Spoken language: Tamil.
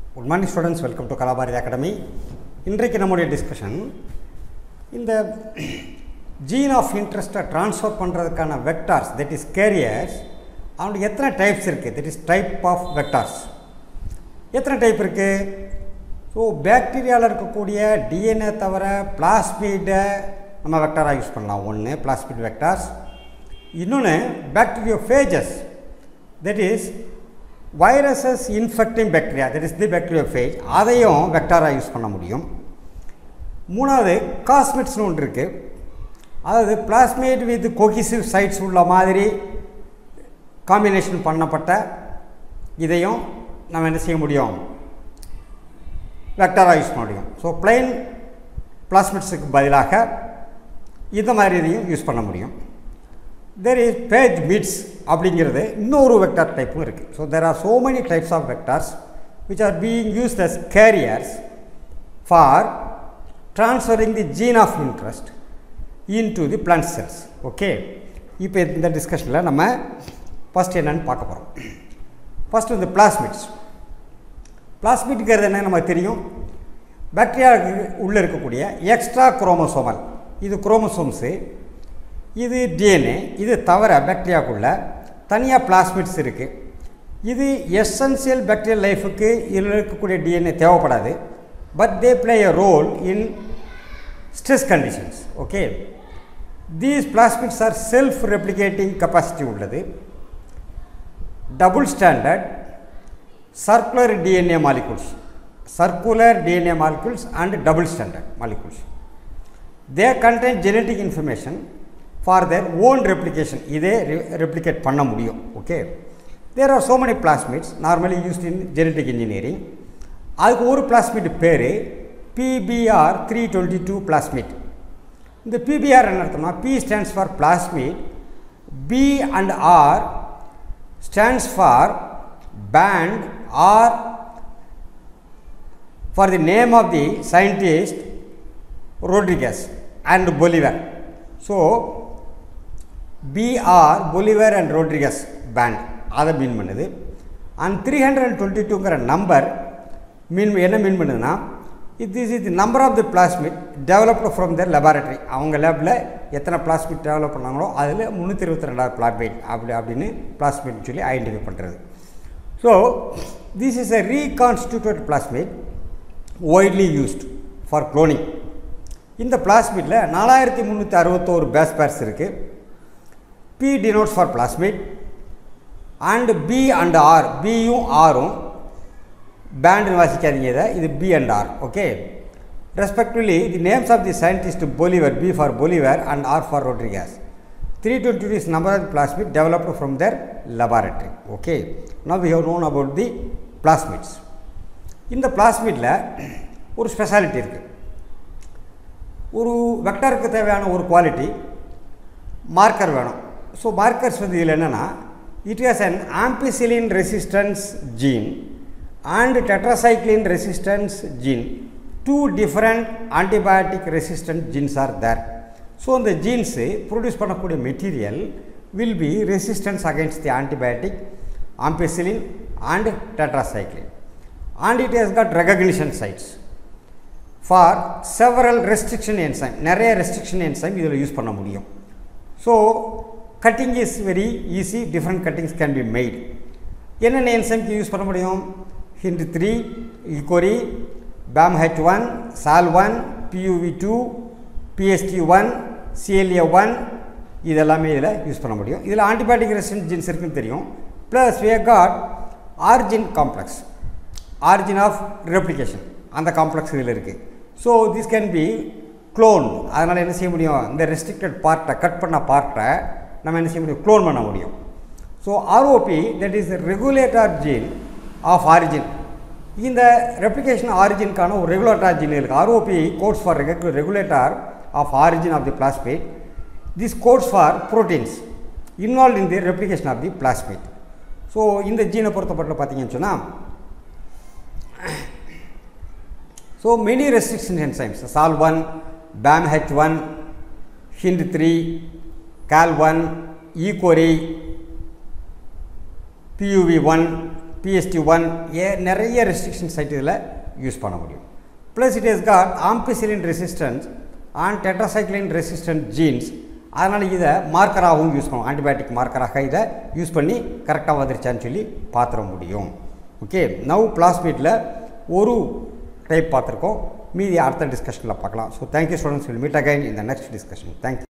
Good morning students welcome to Kalabharathi academy இன்றைக்கு நம்முடைய டிஸ்கஷன் இந்த ஜீன் ஆஃப் இன்ட்ரெஸ்ட்டை ட்ரான்ஸ்ஃபர் பண்ணுறதுக்கான வெக்டார்ஸ் தட் இஸ் கேரியர்ஸ் அவனுக்கு எத்தனை டைப்ஸ் இருக்குது that is type of vectors எத்தனை டைப் இருக்குது ஸோ பேக்டீரியாவில் இருக்கக்கூடிய டிஎன்ஏ தவிர பிளாஸ்மீடை நம்ம வெக்டாராக யூஸ் பண்ணலாம் ஒன்று பிளாஸ்மிட் வெக்டார்ஸ் இன்னொன்று bacteriophages that is viruses infecting bacteria that is the bacteriophage அதையும் வெக்டாராக யூஸ் பண்ண முடியும் மூணாவது காஸ்மெட்ஸ்னு ஒன்று இருக்குது அதாவது பிளாஸ்மேட் வித் கொஹிசிவ் சைட்ஸ் உள்ள மாதிரி காம்பினேஷன் பண்ணப்பட்ட இதையும் நம்ம என்ன செய்ய முடியும் வெக்டாராக யூஸ் பண்ண முடியும் ஸோ பிளைன் பிளாஸ்மெட்ஸுக்கு பதிலாக இந்த மாதிரி இதையும் யூஸ் பண்ண முடியும் தெர் இஸ் பேஜ் மிட்ஸ் அப்படிங்கிறது இன்னொரு வெக்டார் டைப்பும் இருக்குது so there are so many types of vectors which are being used as carriers for transferring the gene of interest into the plant cells okay இப்போ இந்த டிஸ்கஷனில் நம்ம ஃபஸ்ட் என்னன்னு பார்க்க போகிறோம் ஃபஸ்ட்டு இந்த பிளாஸ்மிட்ஸ் பிளாஸ்மிட்ங்கிறது என்ன நமக்கு தெரியும் பாக்டீரியாவுக்கு உள்ளே இருக்கக்கூடிய எக்ஸ்ட்ரா குரோமோசோமல் இது குரோமோசோம்ஸு இது டிஎன்ஏ இது தவிர பாக்டீரியாவுக்குள்ளே தனியாக பிளாஸ்மிட்ஸ் இருக்குது இது எசென்சியல் பாக்டீரியல் லைஃபுக்கு இதில் இருக்கக்கூடிய டிஎன்ஏ தேவைப்படாது but they play a role in stress conditions okay these plasmids are self replicating capacity உள்ளது double standard circular DNA molecules circular DNA molecules and double standard molecules they contain genetic information for their own replication இதே ரெப்ளிகேட் பண்ண முடியும் okay there are so many plasmids normally used in genetic engineering அதுக்கு ஒரு பிளாஸ்மிட் பேர் pBR three twenty two plasmid இந்த பிபிஆர் என்ன அர்த்தம்னா P stands for plasmid B and R stands for band R for the name of the scientist Rodriguez and Bolivar so BR Bolivar and Rodriguez band அதை மீன் பண்ணுது and three hundred and twenty டூங்கிற நம்பர் மீன் என்ன மீன் பண்ணுதுன்னா it is is number of the plasmid developed from their laboratory அவங்க லேபில் எத்தனை பிளாஸ்மிட் டெவலப் பண்ணாங்களோ அதில் முந்நூற்றி இருபத்தி ரெண்டாவது பிளாஸ்மிட் அப்படி அப்படின்னு பிளாஸ்மிட்னு சொல்லி ஐடென்டிஃபை பண்ணுறது so this is a reconstituted plasmid widely used for cloning இந்த பிளாஸ்மிட்டில் நாலாயிரத்தி முந்நூற்றி அறுபத்தோரு பேஸ் பேர்ஸ் இருக்குது P denotes for plasmid and B and R பியும் ஆரும் பேண்டு வாசிக்காதீங்க இதை இது B and R okay respectively the names of the scientist Bolivar B for Bolivar and R for Rodriguez three twenty is number of plasmid developed from their laboratory okay now we have known about the plasmids இந்த பிளாஸ்மிட்டில் ஒரு ஸ்பெஷாலிட்டி இருக்குது ஒரு வெக்டருக்கு தேவையான ஒரு குவாலிட்டி மார்க்கர் வேணும் ஸோ மார்க்கர்ஸ் வந்து இதில் என்னென்னா it has an ampicillin resistance gene and tetracycline resistance gene two different antibiotic resistant genes are there so அந்த ஜீன்ஸு ப்ரொடியூஸ் பண்ணக்கூடிய material will be resistance against the antibiotic ampicillin and tetracycline and it has got recognition sites for several restriction enzyme நிறைய ரெஸ்ட்ரிக்ஷன் என்சைம் இதில் யூஸ் பண்ண முடியும் so cutting is very easy different cuttings can be made என்னென்ன என்சைம்க்கு யூஸ் பண்ண முடியும் hind three EcoRI bam H one Sal one pvu two PST one CLA one இதெல்லாமே இதில் யூஸ் பண்ண முடியும் இதில் ஆன்டிபயோட்டிக் ரெசிஸ்டன்ட் ஜீன்ஸ் இருக்குன்னு தெரியும் plus we got origin complex origin of replication அந்த காம்ப்ளெக்ஸ் இதில் இருக்குது so this can be clone அதனால் என்ன செய்ய முடியும் இந்த ரெஸ்ட்ரிக்டட் பார்ட்டை கட் பண்ண பார்ட்டை நம்ம என்ன செய்ய முடியும் க்ளோன் பண்ண முடியும் so ROP that is regulator gene of origin இந்த ரெப்ளிகேஷன் ஆரிஜினுக்கான ஒரு ரெகுலேட்டர் ஜீன் இருக்குது ROP codes for regulator of origin of the plasmid this codes for proteins involve in the replication of the plasmid so இந்த ஜீனை பொறுத்தப்பட்ட பார்த்தீங்கன்னு சொன்னால் So many restriction enzymes, SAL1, BAMH1, HIND3, CAL1, E. coli, PUV1, PST one A நிறைய ரெஸ்ட்ரிக்ஷன் சைட் இதில் யூஸ் பண்ண முடியும் plus it is got ampicillin resistance and tetracycline resistant genes அதனால் இதை மார்க்கராகவும் யூஸ் பண்ணுவோம் ஆன்டிபயோட்டிக் மார்க்கராக இதை யூஸ் பண்ணி கரெக்டாக வந்துருச்சான்னு சொல்லி பார்த்துட முடியும் ஓகே நவ் பிளாஸ்மீட்டில் ஒரு டைப் பார்த்துருக்கோம் மீதி அடுத்த டிஸ்கஷனில் பார்க்கலாம் so thank you students will meet again இந்த நெக்ஸ்ட் டிஸ்கஷன் தேங்க்யூ